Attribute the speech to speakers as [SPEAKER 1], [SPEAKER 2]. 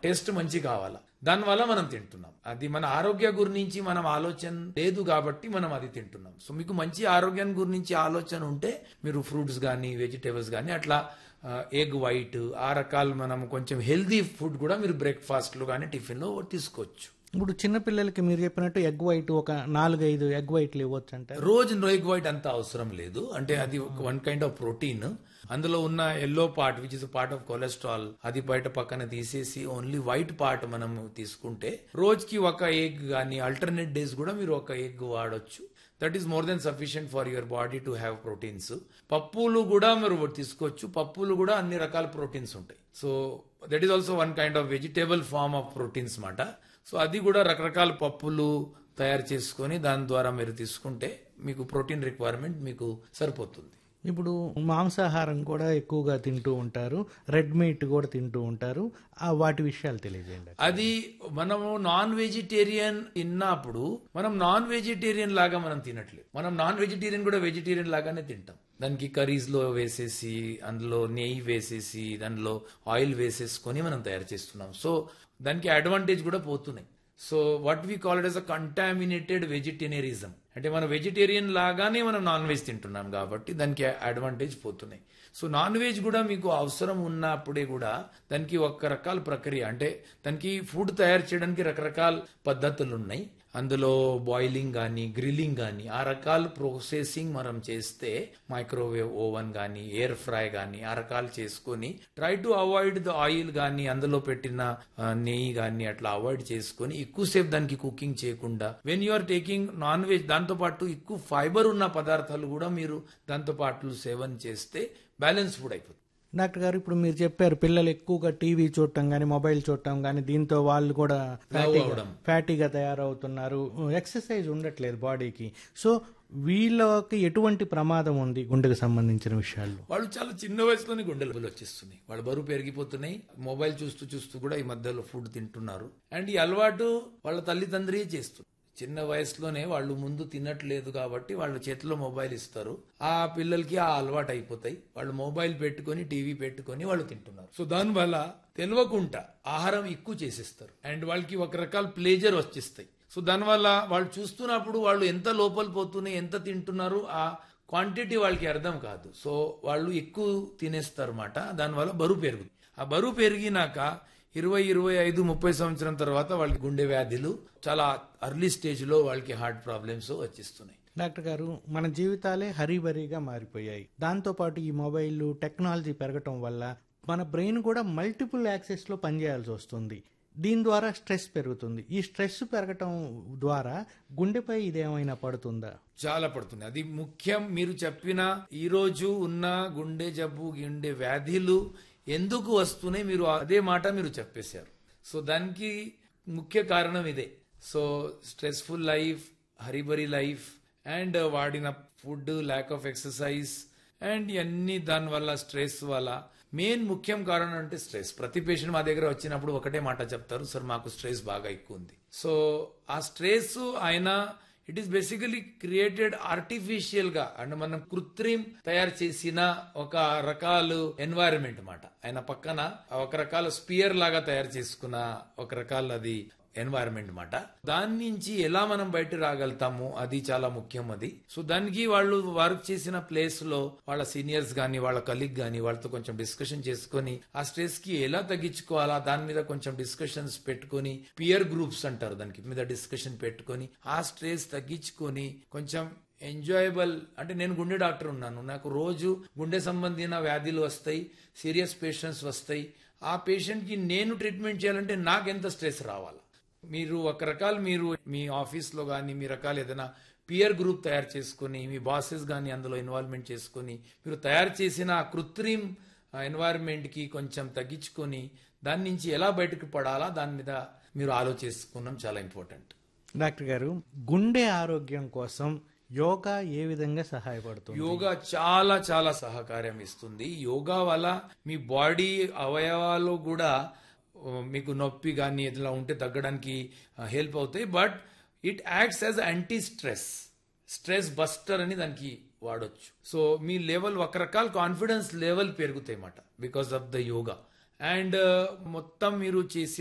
[SPEAKER 1] Taste మంచి కావాలా దానివల్ల మనం తింటున్నాం అది మన ఆరోగ్య గురించి మనం ఆలోచన లేదు కాబట్టి మనం అది తింటున్నాం సో మీకు మంచి ఆరోగ్యం గురించి ఆలోచన ఉంటే మీరు ఫ్రూట్స్ కానీ వెజిటేబుల్స్ కానీ అట్లా ఎగ్ వైట్ ఆ రకాలు మనం కొంచెం హెల్దీ ఫుడ్ కూడా మీరు బ్రేక్ఫాస్ట్లో కానీ టిఫిన్లో తీసుకోవచ్చు
[SPEAKER 2] ఇప్పుడు చిన్నపిల్లలకి మీరు చెప్పినట్టు ఎగ్ వైట్ ఒక నాలుగైదు ఎగ్ వైట్లు ఇవ్వచ్చు అంటే
[SPEAKER 1] రోజు ఎగ్ వైట్ అంత అవసరం లేదు అంటే అది వన్ కైండ్ ఆఫ్ ప్రోటీన్ అందులో ఉన్న yellow part which is part of cholesterol అది బయట పక్కన తీసేసి ఓన్లీ వైట్ పార్ట్ మనం తీసుకుంటే రోజుకి ఒక ఎగ్ కానీ ఆల్టర్నేట్ డేస్ కూడా మీరు ఒక ఎగ్ వాడొచ్చు that is more than sufficient for your body to have proteins పప్పులు కూడా మీరు తీసుకోవచ్చు పప్పులు కూడా అన్ని రకాల ప్రోటీన్స్ ఉంటాయి so that is also one kind of vegetable form of proteins మాట సో అది కూడా రకరకాల పప్పులు తయారు చేసుకొని దాని ద్వారా మీరు తీసుకుంటే మీకు ప్రోటీన్ రిక్వైర్మెంట్ మీకు సరిపోతుంది
[SPEAKER 2] ఇప్పుడు మాంసాహారం కూడా ఎక్కువగా తింటూ ఉంటారు రెడ్ మీట్ కూడా తింటూ ఉంటారు ఆ వాటి విషయాలు తెలియజేయండి
[SPEAKER 1] అది మనము నాన్ వెజిటేరియన్ తిన్నప్పుడు మనం నాన్ వెజిటేరియన్ లాగా మనం తినట్లేదు మనం నాన్ వెజిటేరియన్ కూడా వెజిటేరియన్ లాగానే తింటాం దానికి కర్రీస్ లో వేసేసి అందులో నెయ్యి వేసేసి దానిలో ఆయిల్ వేసేసుకొని మనం తయారు చేస్తున్నాం సో దానికి అడ్వాంటేజ్ కూడా పోతున్నాయి so what we call it as a contaminated vegetarianism అంటే మన వెజిటేరియన్ లాగానే మనం నాన్ వెజ్ తింటున్నాం కాబట్టి దానికి అడ్వాంటేజ్ పోతున్నాయి సో నాన్ వెజ్ కూడా మీకు అవసరం ఉన్నప్పుడే కూడా దానికి ఒక రకాల ప్రక్రియ అంటే దానికి ఫుడ్ తయారు చేయడానికి రకరకాల పద్ధతులు ఉన్నాయి అందులో బాయిలింగ్ కానీ గ్రిల్లింగ్ కానీ ఆ రకాల ప్రాసెసింగ్ మనం చేస్తే మైక్రోవేవ్ ఓవెన్ కానీ ఎయిర్ ఫ్రై కానీ ఆ రకాలు చేసుకొని try to avoid the oil కానీ అందులో పెట్టిన ఆ, నెయ్యి కానీ అట్లా అవాయిడ్ చేసుకొని ఎక్కువసేపు దానికి కుకింగ్ చేయకుండా when you are taking non veg దాంతో పాటు ఎక్కువ ఫైబర్ ఉన్న పదార్థాలు కూడా మీరు దాంతో పాటు సేవన్ చేస్తే బ్యాలెన్స్ ఫుడ్ అయిపోతుంది
[SPEAKER 2] డాక్టర్ గారు ఇప్పుడు మీరు చెప్పారు పిల్లలు ఎక్కువగా టీవీ చూడటం కానీ మొబైల్ చూడటం కానీ దీంతో వాళ్ళు కూడా ఫ్యాటీగా
[SPEAKER 1] అవడం.
[SPEAKER 2] ఫ్యాటీగా తయారవుతున్నారు ఎక్సర్సైజ్ ఉండట్లేదు బాడీకి సో వీళ్ళకి ఎటువంటి ప్రమాదం ఉంది గుండెకు సంబంధించిన విషయాల్లో
[SPEAKER 1] వాళ్ళు చాలా చిన్న వయసులోనే గుండెలు వచ్చేస్తున్నాయి వాళ్ళ బరువు పెరిగిపోతున్నాయి మొబైల్ చూస్తూ చూస్తూ కూడా ఈ మధ్యలో ఫుడ్ తింటున్నారు అండ్ ఈ అలవాటు వాళ్ళ తల్లిదండ్రి చేస్తుంది చిన్న వయసులోనే వాళ్ళు ముందు తినట్లేదు కాబట్టి వాళ్ళ చేతిలో మొబైల్ ఇస్తారు ఆ పిల్లలకి ఆ అలవాటు అయిపోతాయి వాళ్ళు మొబైల్ పెట్టుకొని టీవీ పెట్టుకొని వాళ్ళు తింటున్నారు సో దానివల్ల తెలియకుండా ఆహారం ఎక్కువ చేసేస్తారు అండ్ వాళ్ళకి ఒక రకాల ప్లేజర్ వచ్చేస్తాయి సో దానివల్ల వాళ్ళు చూస్తున్నప్పుడు వాళ్ళు ఎంత లోపల పోతున్నాయి ఎంత తింటున్నారు ఆ క్వాంటిటీ వాళ్ళకి అర్థం కాదు సో వాళ్ళు ఎక్కువ తినేస్తారు అన్నమాట దానివల్ల బరువు పెరుగుతుంది ఆ బరువు పెరిగినాక ఇరవై ఇరవై ఐదు ముప్పై సంవత్సరం తర్వాత వాళ్ళకి గుండె వ్యాధులు చాలా అర్లీ స్టేజ్ లో వాళ్ళకి హార్ట్ ప్రాబ్లమ్స్ వచ్చేస్తున్నాయి
[SPEAKER 2] డాక్టర్ గారు మన జీవితాలే హరీబరీగా మారిపోయాయి దాంతోపాటు ఈ మొబైల్ టెక్నాలజీ పెరగటం వల్ల మన బ్రెయిన్ కూడా మల్టిపుల్ యాక్సెస్ లో పనిచేయాల్సి వస్తుంది దీని ద్వారా స్ట్రెస్ పెరుగుతుంది ఈ స్ట్రెస్ పెరగటం ద్వారా గుండెపై ఇదేమైనా పడుతుందా
[SPEAKER 1] చాలా పడుతుంది అది ముఖ్యం మీరు చెప్పిన ఈ రోజు ఉన్న గుండె జబ్బు గుండె వ్యాధులు ఎందుకు వస్తున్నాయి మీరు అదే మాట మీరు చెప్పేశారు సో దానికి ముఖ్య కారణం ఇదే so stressful life hurry burry life and వాడిన food lack of exercise and ఇవన్నీ దాని వల్ల స్ట్రెస్ వల్ల మెయిన్ ముఖ్యం కారణం అంటే స్ట్రెస్ ప్రతి పేషెంట్ మా దగ్గర వచ్చినప్పుడు ఒకటే మాట చెప్తారు సార్ మాకు స్ట్రెస్ బాగా ఎక్కువ ఉంది సో ఆ స్ట్రెస్ ఆయన it is basically created artificial గా అంటే మనం కృత్రిం తయారు చేసిన ఒక రకాలు ఎన్వైరన్మెంట్ అన్నమాట ఆయన పక్కన ఒక రకాల స్పియర్ లాగా తయారు చేసుకున్న ఒక రకాల అది ఎన్వైరన్మెంట్ మాట దాని నుంచి ఎలా మనం బయట రాగలుగుతాము అది చాలా ముఖ్యం అది సో దానికి వాళ్ళు వర్క్ చేసిన ప్లేస్ లో వాళ్ళ సీనియర్స్ గాని వాళ్ళ కలీగ్ గాని వాళ్ళతో కొంచెం డిస్కషన్ చేసుకొని ఆ స్ట్రెస్ కి ఎలా తగ్గించుకోవాలా దాని మీద కొంచెం డిస్కషన్స్ పెట్టుకొని పియర్ గ్రూప్స్ అంటారు దానికి మీద డిస్కషన్ పెట్టుకొని ఆ స్ట్రెస్ తగ్గించుకొని కొంచెం ఎంజాయబుల్ అంటే నేను గుండె డాక్టర్ ఉన్నాను నాకు రోజు గుండె సంబంధించిన వ్యాధులు వస్తాయి సీరియస్ పేషెంట్స్ వస్తాయి ఆ పేషెంట్ కి నేను ట్రీట్మెంట్ చేయాలంటే నాకు ఎంత స్ట్రెస్ రావాలా మీరు ఒక రకాలు మీరు మీ ఆఫీస్లో కానీ మీ రకాలు ఏదైనా పియర్ గ్రూప్ తయారు చేసుకొని మీ బాసెస్ కానీ అందులో ఇన్వాల్వ్మెంట్ చేసుకొని మీరు తయారు చేసిన ఆ కృత్రిమ్ ఎన్వైరన్మెంట్ కి కొంచెం తగ్గించుకొని దాని నుంచి ఎలా బయటకు పడాలా దాని మీద మీరు ఆలోచించుకున్నాం చాలా ఇంపార్టెంట్
[SPEAKER 2] డాక్టర్ గారు గుండె ఆరోగ్యం కోసం యోగా ఏ విధంగా సహాయపడుతుంది
[SPEAKER 1] యోగా చాలా చాలా సహకారం ఇస్తుంది యోగా వల్ల మీ బాడీ అవయవాలు కూడా ఆ, మీకు నొప్పి కానీ ఇట్లా ఉంటే తగ్గడానికి హెల్ప్ అవుతాయి but it acts as anti stress stress buster అని దానికి వాడొచ్చు సో మీ లెవెల్ ఒక రకాల కాన్ఫిడెన్స్ లెవెల్ పెరుగుతాయి అన్నమాట because of the yoga and మొత్తం మీరు చేసి